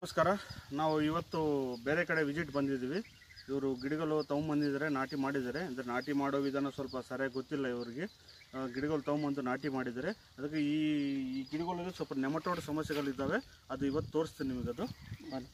ನಮಸ್ಕಾರ ನಾವು ಇವತ್ತು ಬೇರೆ ಕಡೆ ವಿಸಿಟ್ ಬಂದಿದ್ದೀವಿ ಇವರು ಗಿಡಗಳು ತೊಗೊಂಬಂದಿದ್ದಾರೆ ನಾಟಿ ಮಾಡಿದ್ದಾರೆ ಅಂದರೆ ನಾಟಿ ಮಾಡೋ ವಿಧಾನ ಸ್ವಲ್ಪ ಸರಿಯಾಗಿ ಗೊತ್ತಿಲ್ಲ ಇವರಿಗೆ ಆ, ಗಿಡಗಳು ತೊಗೊಂಬಂದು ನಾಟಿ ಮಾಡಿದ್ದಾರೆ ಅದಕ್ಕೆ ಈ ಈ ಗಿಡಗಳಲ್ಲಿ ಸ್ವಲ್ಪ ನೆಮಟೋಡ್ ಸಮಸ್ಯೆಗಳಿದ್ದಾವೆ ಅದು ಇವತ್ತು ತೋರಿಸ್ತೀನಿ ನಿಮಗದು ಬನ್ನಿ.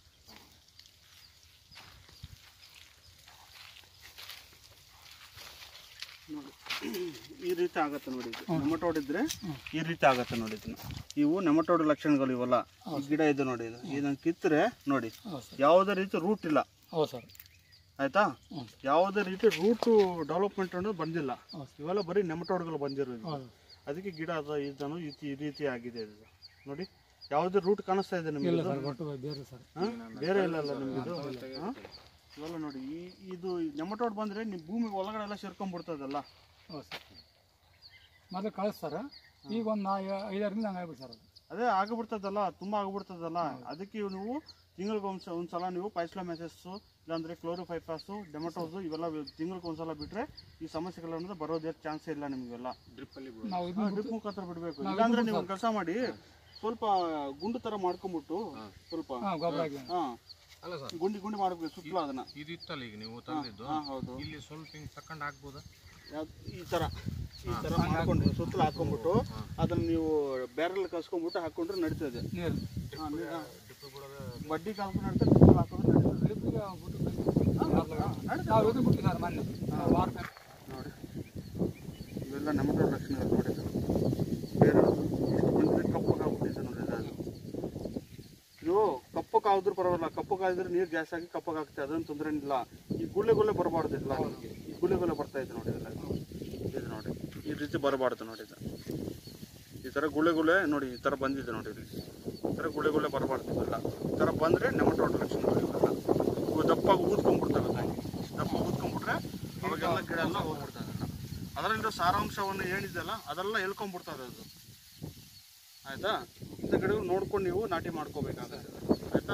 ನೋಡಿ ಈ ರೀತಿ ಆಗತ್ತೆ ನೋಡಿ ಇದು ನೆಮಟೋಡ್ ಇದ್ರೆ ಈ ರೀತಿ ಆಗತ್ತೆ ನೋಡಿ ಇದನ್ನ ಇವು ನೆಮಟೋಡ್ ಲಕ್ಷಣಗಳು ಇವಲ್ಲ ಈ ಗಿಡ ಇದೆ ನೋಡಿ ಇದು ಇದನ್ನ ಕಿತ್ತರೆ ನೋಡಿ ಹೌದು ಸರ್ ಯಾವುದೇ ರೀತಿ ರೂಟ್ ಇಲ್ಲ ಹೌದು ಸರ್ ಆಯ್ತಾ ಹ್ಞೂ ಯಾವುದೇ ರೀತಿ ರೂಟು ಡೆವಲಪ್ಮೆಂಟ್ ಅನ್ನೋದು ಬಂದಿಲ್ಲ ಹೌದು. ಇವೆಲ್ಲ ಬರೀ ನೆಮಟೋಡ್ಗಳು ಬಂದಿರೋದು ಹೌದು ಅದಕ್ಕೆ ಗಿಡ ಅದ ಇದನ್ನು ಈ ಈ ರೀತಿ ಆಗಿದೆ ಇದು ನೋಡಿ ಯಾವುದೇ ರೂಟ್ ಕಾಣಿಸ್ತಾ ಇದೆ ನಿಮಗೆ ಇಲ್ಲ ಸರ್ ಒಟ್ಟು ಬೇರೆ ಸರ್ ಬೇರೆ ಇಲ್ಲ ಅಲ್ಲ ನಿಮ್ಗಿದು ಹಾ? ಇವೆಲ್ಲ ನೋಡಿ ಈ ಇದು ನೆಮಟೋಡ್ ಬಂದ್ರೆ ನಿಮ್ಮ ಭೂಮಿ ಒಳಗಡೆ ಎಲ್ಲ ಸೇರ್ಕೊಂಡ್ಬಿಡ್ತದಲ್ಲ ಹೌದು ಸರ್ ಮೊದಲು ಕಳಿಸ್ತಾರ ಈಗ ಒಂದು ನಾ ಐದಾರಿಂದ ಹಂಗೆ ಆಗ್ಬಿಟ್ಟು ಸರ್ ಅದು ಅದೇ ಆಗಿಬಿಡ್ತದಲ್ಲ ತುಂಬ ಆಗಿಬಿಡ್ತದಲ್ಲ ಅದಕ್ಕೆ ಇವು ನೀವು ತಿಂಗಳಿಗೆ ಒಂದು ಒಂದ್ಸಲ ನೀವು ಪೈಸ್ಲಾ ಮೆಸಸ್ಸು ಇಲ್ಲಾಂದ್ರೆ ಕ್ಲೋರೋಫೈಫಾಸು ಡೆಮಟೋಸು ಇವೆಲ್ಲ ತಿಂಗಳಿಗೆ ಒಂದ್ಸಲ ಬಿಟ್ರೆ ಈ ಸಮಸ್ಯೆಗಳು ಅನ್ನೋದು ಬರೋದೇ ಚಾನ್ಸ್ ಇಲ್ಲ ನಿಮಗೆಲ್ಲ ನಾವು ಇದನ್ನ ಡ್ರಿಪ್ ಮುಖಾಂತರ ಬಿಡಬೇಕು ಇಲ್ಲಾಂದ್ರೆ ನೀವು ಕೆಲಸ ಮಾಡಿ ಸ್ವಲ್ಪ ಗುಂಡು ತರ ಮಾಡ್ಕೊಂಬಿಟ್ಟು ಸ್ವಲ್ಪ ಹಾಂ ಗೊಬ್ಬರ ಹಾಕಿ ಹಾ ಅಲ್ಲ ಸರ್ ಗುಂಡಿ ಗುಂಡಿ ಮಾಡ್ಬೇಕು ಸುತ್ತಲೂ ಅದನ್ನ ಇದು ಇತ್ತಲ್ಲ ಈಗ ನೀವು ತಂದಿದ್ದು ಹಾ ಹೌದು ಇಲ್ಲಿ ಸ್ವಲ್ಪ ಹಿಂಗ್ ತಕೊಂಡ್ ಹಾಕ್ಬೋದಾ ಯಾವ್ದ್- ಈ ತರ ಈ ತರ ಮಾಡ್ಕೊಂಡು ಸುತ್ತಲೂ ಹಾಕೊಂಡ್ಬಿಟ್ಟು ಅದನ್ನ ನೀವು ಬ್ಯಾರಲ್ ಕಸ್ಕೊಂಡ್ಬಿಟ್ಟು ಹಾಕೊಂಡ್ರೆ ನಡೀತದೆ ನೀರು ಹಾ, ನೀ- ಹಾ. ಬಡ್ಡಿ ಕಾಲ್ಕೊಂಡು ನಡೀತದೆ ಸುತ್ತಲೂ ಹಾಕೊಂಡ್ರೆ ನಡೀತದೆ ಡ್ರಿಪ್ಪಿಗೆ ಬಿಟ್ಟು ನಾವು ಇದು ಬಿಟ್ಟು ಸರ್ ಮೊನ್ನೆ ವಾರ ಮೇಲೆ ನೋಡಿ ಇವೆಲ್ಲ ನಮ್ಮ ಲಕ್ಷಣಗಳು ನೋಡಿ ಬೇರೆ ಇಷ್ಟು ಬಂದರೆ ಕಪ್ಪಗಾಗ್ಬಿಟ್ಟಿದೆ ನೋಡಿ ಅದು ಇದು ಕಪ್ಪಕ್ಕಾದ್ರೂ ಪರವಾಗಿಲ್ಲ ಕಪ್ಪಕ್ಕಾದ್ರೆ ನೀರು ಜಾಸ್ತಿ ಆಗಿ ಕಪ್ಪಗಾಗ್ತದೆ ಅದೇನು ತೊಂದರೆ ಇಲ್ಲ ಈ ಗುಳ್ಳೆ ಗುಳ್ಳೆ ಬರಬಾರ್ದಿಲ್ಲ ನಿಮಗೆ ಈ ಗುಳ್ಳೆ ಗುಳ್ಳೆ ಬರ್ತಾ ಇದೆ ನೋಡಿ ಇದೆಲ್ಲ ಇದು ನೋಡಿ ಈ ರೀತಿ ಬರಬಾರ್ದು ನೋಡಿ ಇದು ಈ ಥರ ಗುಳ್ಳೆ ಗುಳ್ಳೆ ನೋಡಿ ಈ ಥರ ಬಂದಿದೆ ನೋಡಿ ಇಲ್ಲಿ ಈ ಥರ ಗುಳ್ಳೆ ಗುಳ್ಳೆ ಬರಬಾರ್ದು ಇವೆಲ್ಲ ಈ ಥರ ಬಂದರೆ ನೆಮಟೋಡ್ ಲಕ್ಷಣಗಳು ಇವೆಲ್ಲ ಇವು ದಪ್ಪಾಗಿ ಊದ್ಕೊಂಡ್ಬಿಡ್ತವೆ ಕಾಯಿ ದಪ್ಪ ಊದ್ಕೊಂಡ್ಬಿಟ್ರೆ ಅವಾಗೆಲ್ಲ ಗಿಡ ಎಲ್ಲ ಹೋಗ್ಬಿಡ್ತದೆ ಅದರಿಂದ ಸಾರಾಂಶವನ್ನು ಏನಿದೆಯಲ್ಲ ಅದೆಲ್ಲ ಎಳ್ಕೊಂಡ್ಬಿಡ್ತದೆ ಅದು ಆಯ್ತಾ ಇಂಥ ಗಿಡಗಳು ನೋಡ್ಕೊಂಡು ನೀವು ನಾಟಿ ಮಾಡ್ಕೋಬೇಕಾಗುತ್ತೆ ಆಯ್ತಾ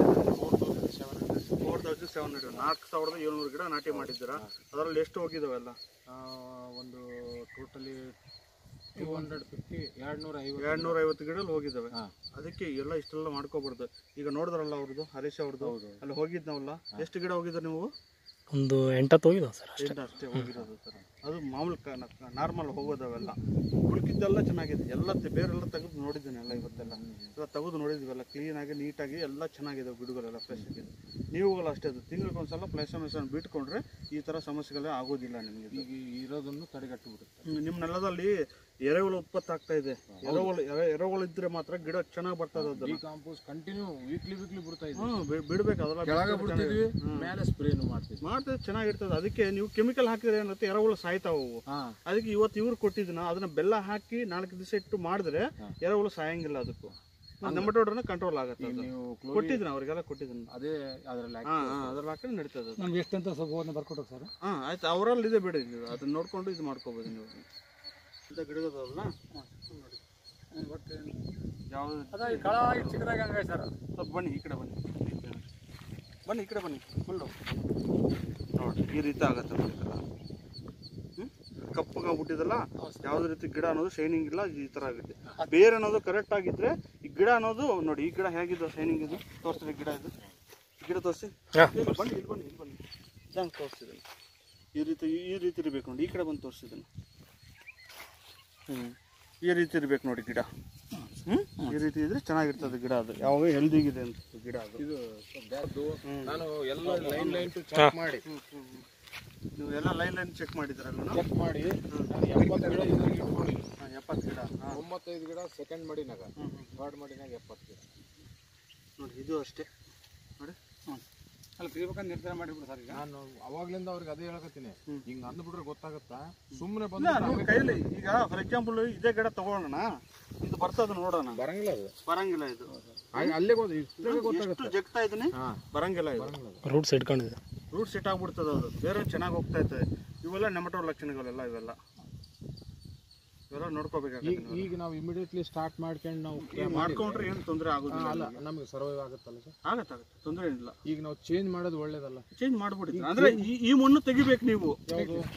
ಫೋರ್ ತೌಸಂಡ್ ಸೆವೆನ್ ಹಂಡ್ರೆಡ್ ನಾಲ್ಕು ಸಾವಿರದ ಏಳ್ನೂರು ಗಿಡ ನಾಟಿ ಮಾಡಿದ್ದೀರಾ ಅದರಲ್ಲಿ ಎಷ್ಟು ಹೋಗಿದಾವೆಲ್ಲ ಒಂದು ಟೋಟಲಿ ಟೂ ಹಂಡ್ರೆಡ್ ಫಿಫ್ಟಿ ಎರಡು ನೂರ ಐವತ್ತು ಎರಡು ನೂರ ಐವತ್ತು ಗಿಡ ಹೋಗಿದ್ದಾವೆ ಹಾ. ಅದಕ್ಕೆ ಎಲ್ಲ ಇಷ್ಟೆಲ್ಲ ಮಾಡ್ಕೋಬಾರ್ದು ಈಗ ನೋಡಿದ್ರಲ್ಲ ಅವ್ರದ್ದು ಹರೀಶ್ ಅವ್ರದ್ದು ಅಲ್ಲಿ ಹೋಗಿದ್ನವಲ್ಲ ಎಷ್ಟು ಗಿಡ ಹೋಗಿದ್ದಾರೆ ನೀವು ಒಂದು ಎಂಟತ್ತು ಹೋಗಿದಾವ ಸರ್ ಎಂಟು ಅಷ್ಟೇ ಹೋಗಿರೋದು ಸರ್ ಅದು ಮಾಮೂಲಿ ನಾರ್ಮಲ್ ಹೋಗೋದವೆಲ್ಲ ಉಳ್ಕಿದ್ದೆಲ್ಲ ಚೆನ್ನಾಗಿದೆ ಎಲ್ಲ ತೆ- ಬೇರೆಲ್ಲ ತೆಗೆದು ನೋಡಿದ್ದೀನಿ ಎಲ್ಲ ಇವತ್ತೆಲ್ಲ ಎಲ್ಲ ತೆಗೆದು ನೋಡಿದ್ವಲ್ಲ ಕ್ಲೀನಾಗಿ ನೀಟಾಗಿ ಎಲ್ಲ ಚೆನ್ನಾಗಿದೆ ಗಿಡಗಳೆಲ್ಲ ಫ್ರೆಶ್ ಆಗಿದೆ ನೀವುಗಳು ಅಷ್ಟೇ ಅದು ತಿಂಗಳಿಗೆ ಒಂದ್ಸಲ ಪ್ಲಸ್ ಮೆಸನ್ ಬಿಟ್ಕೊಂಡ್ರೆ ಈ ಥರ ಸಮಸ್ಯೆಗಳೇ ಆಗೋದಿಲ್ಲ ನಿಮಗೆ ಈಗ ಇರೋದನ್ನು ತಡೆಗಟ್ಟಿಬಿಡುತ್ತೆ ನಿಮ್ಮ ನೆಲದಲ್ಲಿ ಎರೆಹುಳು ಉತ್ಪತ್ತಿ ಆಗ್ತಾ ಇದೆ ಎರೆಹುಳು ಎರೆ- ಎರೆಹುಳು ಇದ್ರೆ ಮಾತ್ರ ಗಿಡ ಚೆನ್ನಾಗಿ ಬರ್ತದೆ ಅದು ಈ ಕಾಂಪೋಸ್ ಕಂಟಿನ್ಯೂ ವೀಕ್ಲಿ ವೀಕ್ಲಿ ಬಿಡ್ತಾ ಇದ್ವಿ ಹ್ಮ್ ಬಿ- ಬಿಡ್ಬೇಕು ಅದೆಲ್ಲ ಕೆಳಗೆ ಬಿಟ್ರೆ ಚೆನ್ನಾಗಿ- ಬಿಡ್ತಿದ್ವಿ ಮೇಲೆ ಸ್ಪ್ರೇನು ಮಾಡ್ತಿದ್ವಿ ಮಾಡ್ತದೆ ಚೆನ್ನಾಗಿರ್ತದೆ ಅದಕ್ಕೆ ನೀವು ಕೆಮಿಕಲ್ ಹಾಕಿದ್ರೆ ಏನಾಗುತ್ತೆ ಎರೆಹುಳು ಸಾಯ್ತಾವು ಅವು. ಹಾ ಅದಕ್ಕೆ ಇವತ್ತು ಇವ್ರು ಕೊಟ್ಟಿದ್ದನ್ನ ಅದನ್ನ ಬೆಲ್ಲ ಹಾಕಿ ನಾಲ್ಕು ದಿವಸ ಇಟ್ಟು ಮಾಡಿದ್ರೆ ಎರೆಹುಳು ಸಾಯಂಗಿಲ್ಲ ಅದಕ್ಕೂ ನೆಮಟೋಡ್ರನ್ನ ಕಂಟ್ರೋಲ್ ಆಗುತ್ತೆ ಅದು ನೀವು ಕ್ಲೋ ಕೊಟ್ಟಿದ್ದೀನಿ ಅವ್ರಿಗೆಲ್ಲ ಕೊಟ್ಟಿದ್ದೀನಿ ಅದೇ ಅದರಲ್ಲಿ ಹಾ ಹಾ ಅದ್ರಲ್ಲಿ ಹಾಕಿದ್ರೆ ನಡೀತದೆ ಅದು ನಮ್ಗೆ ಎಷ್ಟಂತ ಸ್ವಲ್ಪ ಓದನ್ನ ಬರ್ಕೊಟ್ಟು ಸರ್ ಹಾ ಆಯ್ತು ಅವರಲ್ಲಿ ಇದೆ ಬಿಡಿ ನೀವು ಅದನ್ನ ನೋಡ್ಕೊಂಡು ಇದು ಮಾಡ್ಕೋಬೋದು ನೀವು ಇಂಥ ಗಿಡಗಳಲ್ಲ ಯಾವ್ದು ಅದ ಈ ಕಳ ಚಿಕ್ಕದಾಗ ಹಂಗೆ ಸರ್ ಸ್ವಲ್ಪ ಬನ್ನಿ ಈ ಕಡೆ ಬನ್ನಿ ಬನ್ನಿ ಈ ಕಡೆ ಬನ್ನಿ ಫುಲ್ಲು ನೋಡಿ ಈ ರೀತಿ ಆಗತ್ತೆ ನೋಡಿ ಇದೆಲ್ಲ ಹ್ಮ್? ಕಪ್ಪಗಾಗ್ಬಿಟ್ಟಿದಲ್ಲ ಯಾವುದೇ ರೀತಿ ಗಿಡ ಅನ್ನೋದು ಶೈನಿಂಗ್ ಇಲ್ಲ ಈ ಥರ ಆಗಿದೆ ಬೇರೆ ಅನ್ನೋದು ಕರೆಕ್ಟ್ ಆಗಿದ್ರೆ ಈ ಗಿಡ ಅನ್ನೋದು ನೋಡಿ ಈ ಗಿಡ ಹೇಗಿದೆ ಶೈನಿಂಗ್ ಇದು ತೋರಿಸ್ರಿ ಗಿಡ ಇದು ಈ ಗಿಡ ತೋರಿಸಿ ಇಲ್ಲಿ ಬನ್ನಿ ಇಲ್ಲಿ ಬನ್ನಿ ಇಲ್ಲಿ ಬನ್ನಿ ಇದಂಗೆ ತೋರಿಸಿದ್ದೀನಿ ಈ ರೀತಿ ಈ ರೀತಿ ಇರಬೇಕು ನೋಡಿ ಈ ಕಡೆ ಬಂದು ತೋರಿಸಿದ್ದೀನಿ ಹ್ಞೂ ಈ ರೀತಿ ಇರ್ಬೇಕು ನೋಡಿ ಗಿಡ ಹ್ಞೂ ಈ ರೀತಿ ಇದ್ರೆ ಚೆನ್ನಾಗಿರ್ತದೆ ಗಿಡ ಅದು ಯಾವಾಗ ಹೆಲ್ದಿಗಿದೆ ಅಂತ ಗಿಡ ಅದು ಇದು ಬ್ಯಾಗ್ದು ನಾನು ಎಲ್ಲ ಲೈನ್ ಲೈನ್ ಟು ಚೆಕ್ ಮಾಡಿ ನೀವು ಎಲ್ಲ ಲೈನ್ ಲೈನ್ ಚೆಕ್ ಮಾಡಿದ್ರಲ್ಲ ಚೆಕ್ ಮಾಡಿ ನಾನು ಎಪ್ಪತ್ತು ಗಿಡ ಇದ್ರಿಗೆ ಇಟ್ಕೊಂಡಿನಿ ಎಪ್ಪತ್ತು ಗಿಡ ಹಾಂ ಒಂಬತ್ತೈದು ಗಿಡ ಸೆಕೆಂಡ್ ಮಾಡಿನಾಗ ಥರ್ಡ್ ಮಾಡಿನಾಗ ಎಪ್ಪತ್ತು ಗಿಡ ನೋಡಿ ಇದು ಅಷ್ಟೇ ನೋಡಿ ಅಲ್ಲಿ ತೆಗಿಬೇಕಂತ ನಿರ್ಧಾರ ಮಾಡಿಬಿಡು ಸರ್ ಈಗ ನಾನು ಅವಾಗ್ಲಿಂದ ಅವ್ರಿಗೆ ಅದೇ ಹೇಳಕತ್ತೀನಿ ಹಿಂಗ್ ಅಂದ್ಬಿಟ್ರೆ ಗೊತ್ತಾಗತ್ತಾ ಸುಮ್ಮನೆ ಇಲ್ಲ ಬಂದು ನಿಮ್ಮ ಕೈಲಿ ಈಗ ಫಾರ್ ಎಕ್ಸಾಂಪಲ್ ಇದೇ ಗಿಡ ತಗೊಳ್ಳೋಣ ಇದು ಬರ್ತದ ನೋಡೋಣ ಬರಂಗಿಲ್ಲ ಅದು ಬರಂಗಿಲ್ಲ ಇದು ಆ- ಅಲ್ಲೇ ಗೊತ್ತ ಇಷ್ಟೇ ಗೊತ್ತಾಗುತ್ತೆ ಎಷ್ಟು ಜಗ್ತಾ ಇದೀನಿ ಹಾ ಬರಂಗಿಲ್ಲ ಇದು ಬರಂಗಿಲ್ಲ ಅದು. ರೂಟ್ಸ್ ಇಟ್ಕೊಂಡಿದೆ ರೂಟ್ ಸೆಟ್ ಆಗ್ಬಿಡ್ತದೆ ಅದು ಬೇರೆ ಚೆನ್ನಾಗಿ ಹೋಗ್ತಾ ಇರ್ತದೆ ಇವೆಲ್ಲ ನೆಮಟೋರ್ ಲಕ್ಷಣಗಳೆಲ್ಲ ಇವೆಲ್ಲ ಇವೆಲ್ಲ ನೋಡ್ಕೋಬೇಕಾಗುತ್ತೆ ಈಗ ಈಗ ನಾವು ಇಮಿಡಿಯೇಟ್ಲಿ ಸ್ಟಾರ್ಟ್ ಮಾಡ್ಕೊಂಡು ನಾವು ನೀವು ಮಾಡ್ಕೊಂಡ್ರೆ ಏನು ತೊಂದರೆ ಹಾ, ಆಗೋದಿಲ್ಲ ಅಲ್ಲ ನಮಗೆ ಸರ್ವೈವ್ ಆಗುತ್ತಲ್ಲ ಸರ್ ಆಗತ್ತಾಗುತ್ತೆ ತೊಂದರೆ ಏನಿಲ್ಲ ಈಗ ನಾವು ಚೇಂಜ್ ಮಾಡೋದು ಒಳ್ಳೇದಲ್ಲ ಚೇಂಜ್ ಮಾಡ್ಬಿಡಿ ಅಂದ್ರೆ ಈ ಈ ಮಣ್ಣು ತೆಗಿಬೇಕು ನೀವು ಯಾವುದು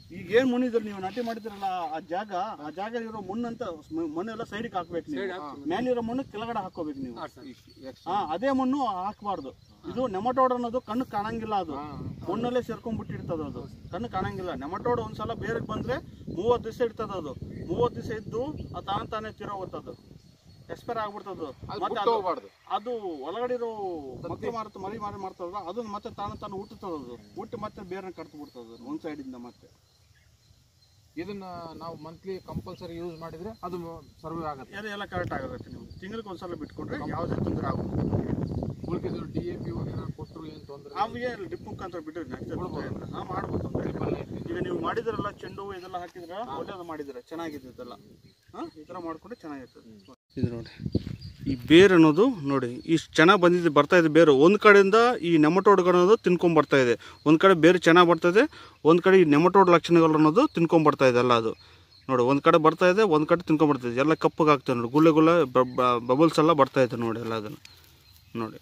ಈಗ ಏನ್ ಮಣ್ಣಿದ್ರೆ ನೀವು ನಾಟಿ ಮಾಡಿದ್ರಲ್ಲ ಆ ಜಾಗ ಆ ಜಾಗ ಇರೋ ಮಣ್ಣಂತ ಮ- ಮಣ್ಣೆಲ್ಲ ಸೈಡ್ಗೆ ಹಾಕ್ಬೇಕು ನೀವು ಮೇಲಿರೋ ಮಣ್ಣು ಕೆಳಗಡೆ ಹಾಕೋಬೇಕು ನೀವು ಹಾ ಅದೇ ಮಣ್ಣು ಹಾಕಬಾರ್ದು ಇದು ನೆಮಟೋಡ್ ಅನ್ನೋದು ಕಣ್ಣು ಕಾಣಂಗಿಲ್ಲ ಅದು ಮಣ್ಣಲ್ಲೇ ಸೇರ್ಕೊಂಡ್ಬಿಟ್ಟಿರ್ತದ ಅದು ಕಣ್ಣು ಕಾಣಂಗಿಲ್ಲ ನೆಮಟೋಡ್ ಒಂದ್ಸಲ ಬೇರೆ ಬಂದ್ರೆ ಮೂವತ್ತು ದಿವಸ ಇರ್ತದ ಅದು ಮೂವತ್ತು ದಿವಸ ಇದ್ದು ಅದು ತಾನ ತಾನೇ ತಿರೋಗುತ್ತದು ಎಕ್ಸ್ಪೈರ್ ಆಗ್ಬಿಡ್ತದ ಮತ್ತೆ ಅದು- ಹೋಗ್ಬಾರ್ದು ಅದು ಒಳಗಡೆ ಇರೋ ಮಕ್ಕಳು ಮಾರುತ್ತ ಮರಿ ಮಾರಿ ಮಾಡ್ತದಲ್ಲ ಅದನ್ನ ಮತ್ತೆ ತಾನು ತಾನು ಹುಟ್ಟುತ್ತದ ಅದು ಹುಟ್ಟಿ ಮತ್ತೆ ಬೇರೆ ಕಟ್ತು ಬಿಡ್ತದ ಒಂದ್ ಸೈಡಿಂದ ಮತ್ತೆ ಇದನ್ನ ನಾವು ಮಂತ್ಲಿ ಕಂಪಲ್ಸರಿ ಯೂಸ್ ಮಾಡಿದ್ರೆ ಅದು ಸರ್ವೆ ಆಗುತ್ತೆ ಎಲ್ಲ ಎಲ್ಲ ಕರೆಕ್ಟ್ ಆಗುತ್ತೆ ನೀವು ತಿಂಗಳಿಗೆ ಒಂದ್ಸಲ ಬಿಟ್ಕೊಂಡ್ರೆ ಯಾವುದೇ ತೊಂದರೆ ಆಗುತ್ತೆ ಉಳಿದಿದ್ದು ಡಿ ಎ ಪಿ ವಗೇರ ಕೊಟ್ಟರು ಏನು ತೊಂದರೆ ಅವಿಗೆ ಡ್ರಿಪ್ ಮುಖಾಂತರ ಬಿಡ್ರಿ ನೆಕ್ಸ್ಟ್ ಹಾ ಮಾಡ್ಬೋದು ತೊಂದ್ರೆ ಇಲ್ಲ. ಈಗ ನೀವು ಮಾಡಿದ್ರಲ್ಲ ಚೆಂಡು ಹೂವು ಇದೆಲ್ಲ ಹಾಕಿದ್ರ ಒಳ್ಳೇದು ಮಾಡಿದ್ರೆ ಚೆನ್ನಾಗಿದೆ ಇದೆಲ್ಲ ಹಾ ಈ ಥರ ಮಾಡ್ಕೊಂಡ್ರೆ ಚೆನ್ನಾಗಿರ್ತದೆ ಇದು ನೋಡಿ ಈ ಬೇರ್ ಅನ್ನೋದು ನೋಡಿ ಇಷ್ಟು ಚೆನ್ನಾಗಿ ಬಂದಿದೆ ಬರ್ತಾ ಇದೆ ಬೇರು ಒಂದು ಕಡೆಯಿಂದ ಈ ನೆಮಟೋಡ್ಗಳು ಅನ್ನೋದು ತಿನ್ಕೊಂಡ್ ಬರ್ತಾ ಇದೆ ಒಂದು ಕಡೆ ಬೇರು ಚೆನ್ನಾಗಿ ಬರ್ತಾ ಇದೆ ಒಂದು ಕಡೆ ಈ ನೆಮಟೋಡ್ ಲಕ್ಷಣಗಳು ಅನ್ನೋದು ತಿನ್ಕೊಂಡ್ ಬರ್ತಾ ಇದೆ ಎಲ್ಲ ಅದು ನೋಡಿ ಒಂದು ಕಡೆ ಬರ್ತಾ ಇದೆ ಒಂದು ಕಡೆ ತಿನ್ಕೊಂಡ್ ಬರ್ತಾ ಇದೆ ಎಲ್ಲ ಕಪ್ಪಗೆ ಆಗ್ತದೆ ನೋಡಿ ಗುಳ್ಳೆ ಗುಳ್ಳೆ ಬಬಲ್ಸ್ ಎಲ್ಲ ಬರ್ತಾ ಇದೆ ನೋಡಿ ಎಲ್ಲ ಅದನ್ನು ನೋಡಿ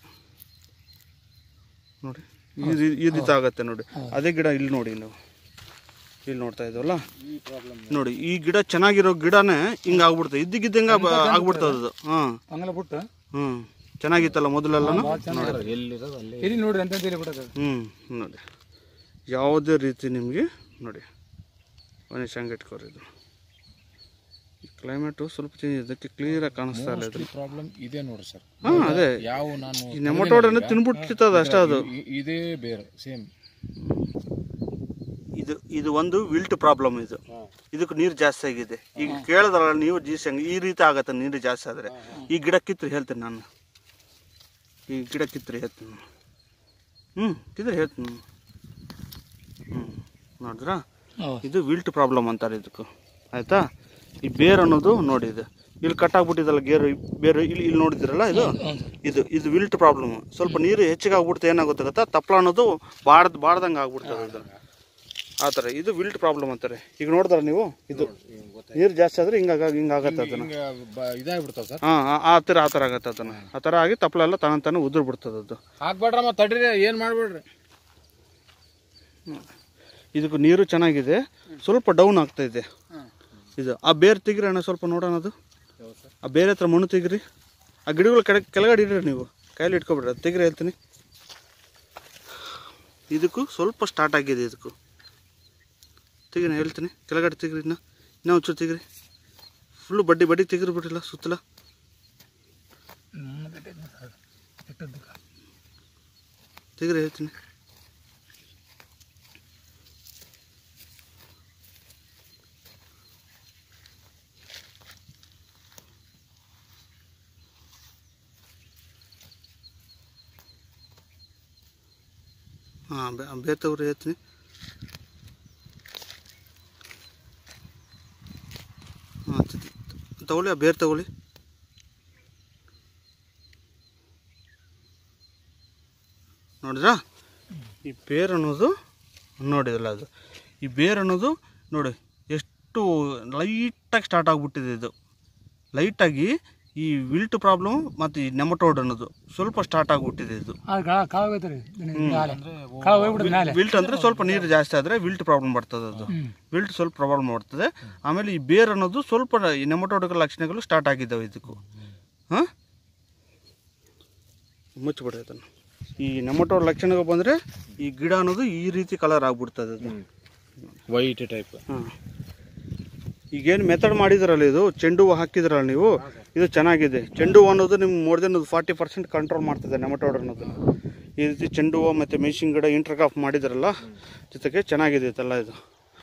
ನೋಡಿ ಈ ರೀ- ಈ ರೀತಿ ಆಗತ್ತೆ ನೋಡಿ ಅದೇ ಗಿಡ ಇಲ್ಲಿ ನೋಡಿ ನೀವು ಇಲ್ಲಿ ನೋಡ್ತಾ ಇದ್ದೀವಲ್ಲ ನೋಡಿ ಈ ಗಿಡ ಚೆನ್ನಾಗಿರೋ ಗಿಡನೇ ಹಿಂಗ ಆಗ್ಬಿಡ್ತದೆ ಇದ್ದಕ್ಕಿದ್ದಂಗೆ ಆಗ್ಬಿಡ್ತದೆ ಅದು ಹಾಂ ಹಂಗೆಲ್ಲ ಬಿಟ್ಟು ಹ್ಞೂ ಚೆನ್ನಾಗಿತ್ತಲ್ಲ ಮೊದಲೆಲ್ಲನೂ ಭಾಳ ಚೆನ್ನಾಗಿ ಎಲ್ಲಿರೋದು ಅಲ್ಲಿ ಇಲ್ಲಿ ನೋಡ್ರಿ ಅಂತ ಹೇಳಿ ಬಿಡೋದು ಹ್ಞೂ ನೋಡಿ ಯಾವುದೇ ರೀತಿ ನಿಮಗೆ ನೋಡಿ ಗಣೇಶ ಹಂಗೆ ಇಟ್ಕೋರಿ ಇದು ಕ್ಲೈಮೇಟು ಸ್ವಲ್ಪ ಚೇಂಜ್ ಇದಕ್ಕೆ ಕ್ಲಿಯರಾಗಿ ಕಾಣಿಸ್ತಾ ಇಲ್ಲ ಇದು ಪ್ರಾಬ್ಲಮ್ ಇದೆ ನೋಡ್ರಿ ಸರ್ ಹಾಂ ಅದೇ ಯಾವ ನಾನು ಈ ನೆಮಟೋಡನ್ನು ತಿನ್ಬಿಟ್ಟಿರ್ತದೆ ಅಷ್ಟೇ ಅದು ಇ- ಇದೇ ಬೇರೆ ಸೇಮ್ ಇದು ಇದು ಒಂದು ವಿಲ್ಟ್ ಪ್ರಾಬ್ಲಮ್ ಇದು ಇದಕ್ಕೆ ನೀರು ಜಾಸ್ತಿ ಆಗಿದೆ ಈಗ ಕೇಳಿದ್ರಲ್ಲ ನೀವು ಜೀಸ್ ಹೆಂಗೆ ಈ ರೀತಿ ಆಗತ್ತೆ ನೀರು ಜಾಸ್ತಿ ಆದರೆ ಈ ಗಿಡ ಕಿತ್ರಿ ಹೇಳ್ತೀನಿ ನಾನು ಈ ಗಿಡ ಕಿತ್ರಿ ಹೇಳ್ತೀನಿ ನಾನು. ಹ್ಞೂ ಕಿತ್ರಿ ಹೇಳ್ತೀನಿ ಹ್ಞೂ ನೋಡಿದ್ರಾ ಇದು ವಿಲ್ಟ್ ಪ್ರಾಬ್ಲಮ್ ಅಂತಾರೆ ಇದಕ್ಕೆ ಆಯಿತಾ ಈ ಬೇರ್ ಅನ್ನೋದು ನೋಡಿ ಇದು ಇಲ್ಲಿ ಕಟ್ಟಾಗ್ಬಿಟ್ಟಿದಲ್ಲ ಗೇರು ಬೇರು ಇಲ್ಲಿ ಇಲ್ಲಿ ನೋಡಿದಿರಲ್ಲ ಇದು ಇದು ಇದು ವಿಲ್ಟ್ ಪ್ರಾಬ್ಲಮ್ ಸ್ವಲ್ಪ ನೀರು ಹೆಚ್ಚಿಗೆ ಆಗ್ಬಿಡ್ತು ಏನಾಗುತ್ತೆ ಗೊತ್ತಾ ತಪ್ಪಲ ಅನ್ನೋದು ಬಾಡ್ದು ಬಾಡ್ದಂಗೆ ಆಗ್ಬಿಡ್ತದೆ ಇದು ಆ ಥರ ಇದು ವಿಲ್ಟ್ ಪ್ರಾಬ್ಲಮ್ ಅಂತಾರೆ ಈಗ ನೋಡಿದ್ರ ನೀವು ಇದು ನೀರು ಜಾಸ್ತಿ ಆದರೆ ಹಿಂಗಾಗ ಹಿಂಗಾಗತ್ತೆ ಅದನ್ನು ಹಿಂಗೆ ಬ- ಇದಾಗ್ಬಿಡ್ತಾವ ಸರ್ ಹಾಂ ಆ ಥರ ಆ ಥರ ಆಗತ್ತೆ ಅದನ್ನು ಆ ಥರ ಆಗಿ ತಪ್ಪಲ ಎಲ್ಲ ತಾನ ತಾನು ಉದುರು ಬಿಡ್ತದೆ ಅದು ಹಾಕ್ಬೇಡ್ರಮ್ಮ ತಡ್ರಿ ಏನ್ ಮಾಡ್ಬೇಡ್ರಿ ಇದಕ್ಕೆ ನೀರು ಚೆನ್ನಾಗಿದೆ ಸ್ವಲ್ಪ ಡೌನ್ ಆಗ್ತಾ ಇದೆ ಇದು ಆ ಬೇರೆ ತೆಗಿರಿ ಅಣ್ಣ ಸ್ವಲ್ಪ ನೋಡೋಣ ಅದು ಆ ಬೇರೆ ಹತ್ರ ಮಣ್ಣು ತೆಗಿರಿ ಆ ಗಿಡಗಳು ಕೆಳ ಕೆಳಗಡೆ ಇಡ್ರಿ ನೀವು ಕೈಯಲ್ಲಿ ಇಟ್ಕೊಬಿಡ್ರಿ ಅದು ತೆಗಿರಿ ಹೇಳ್ತೀನಿ ಇದಕ್ಕೂ ಸ್ವಲ್ಪ ಸ್ಟಾರ್ಟ್ ಆಗಿದೆ ಇದಕ್ಕೂ ತೆಗಿ ನಾ ಹೇಳ್ತೀನಿ ಕೆಳಗಡೆ ತೆಗಿರಿ ಇನ್ನ ಇನ್ನೂ ಒಂಚೂರು ತೆಗಿರಿ ಫುಲ್ಲು ಬಡ್ಡಿ ಬಡ್ಡಿ ತೆಗಿರಿ ಬಿಡ್ರಿಲ್ಲ ಸುತ್ತಲ ತೆಗಿರಿ ಹೇಳ್ತೀನಿ ಹಾಂ ಬೇರೆ ತಗೋರಿ ಹೇಳ್ತೀನಿ ಹಾಂ ತಗೊಳ್ಳಿ ಆ ಬೇರೆ ತಗೊಳ್ಳಿ ನೋಡಿದ್ರಾ ಈ ಬೇರ್ ಅನ್ನೋದು ನೋಡಿದಲ್ಲ ಅದು ಈ ಬೇರ್ ಅನ್ನೋದು ನೋಡಿ ಎಷ್ಟು ಲೈಟಾಗಿ ಸ್ಟಾರ್ಟ್ ಆಗಿಬಿಟ್ಟಿದೆ ಇದು ಲೈಟಾಗಿ ಈ ವಿಲ್ಟ್ ಪ್ರಾಬ್ಲಮ್ ಮತ್ತು ಈ ನೆಮಟೋಡ್ ಅನ್ನೋದು ಸ್ವಲ್ಪ ಸ್ಟಾರ್ಟ್ ಆಗಿಬಿಟ್ಟಿದೆ ಇದು ಅದು ಕಾಳ ಕಾಳ ಹೋಯ್ತಾರೆ ನಾಳೆ ಕಾಳ ಹೋಗ್ಬಿಡುತ್ತೆ ನಾಳೆ ವಿಲ್ಟ್ ಅಂದ್ರೆ ಸ್ವಲ್ಪ ನೀರು ಜಾಸ್ತಿ ಆದರೆ ವಿಲ್ಟ್ ಪ್ರಾಬ್ಲಮ್ ಬರ್ತದೆ ಅದು ವಿಲ್ಟ್ ಸ್ವಲ್ಪ ಪ್ರಾಬ್ಲಮ್ ಬರ್ತದೆ ಆಮೇಲೆ ಈ ಬೇರ್ ಅನ್ನೋದು ಸ್ವಲ್ಪ ಈ ನೆಮಟೋಡಿಕ ಲಕ್ಷಣಗಳು ಸ್ಟಾರ್ಟ್ ಆಗಿದ್ದಾವೆ ಇದಕ್ಕೂ ಹಾಂ ಮುಚ್ಚಿಬಿಡ್ರಿ ಅದನ್ನು ಈ ನೆಮಟೋಡ್ ಲಕ್ಷಣಗಳು ಬಂದರೆ ಈ ಗಿಡ ಅನ್ನೋದು ಈ ರೀತಿ ಕಲರ್ ಆಗ್ಬಿಡ್ತದೆ ಅದು ವೈಟ್ ಟೈಪ್ ಹಾಂ ಈಗೇನು ಮೆಥಡ್ ಮಾಡಿದ್ರಲ್ಲ ಇದು ಚೆಂಡು ಹೂವು ಹಾಕಿದ್ರಲ್ಲ ನೀವು ಇದು ಚೆನ್ನಾಗಿದೆ ಚೆಂಡು ಹೂವು ಅನ್ನೋದು ನಿಮ್ಗೆ more than forty percent control ಮಾಡ್ತದೆ ನೆಮಟೋಡ್ ಅನ್ನೋದು ಈ ರೀತಿ ಚೆಂಡು ಹೂವು ಮತ್ತು ಮೆಣಸಿನ ಗಿಡ ಇಂಟರ್ಕಾಫ್ ಮಾಡಿದ್ರಲ್ಲ ಜೊತೆಗೆ ಚೆನ್ನಾಗಿದೆ ಇದೆಲ್ಲ ಇದು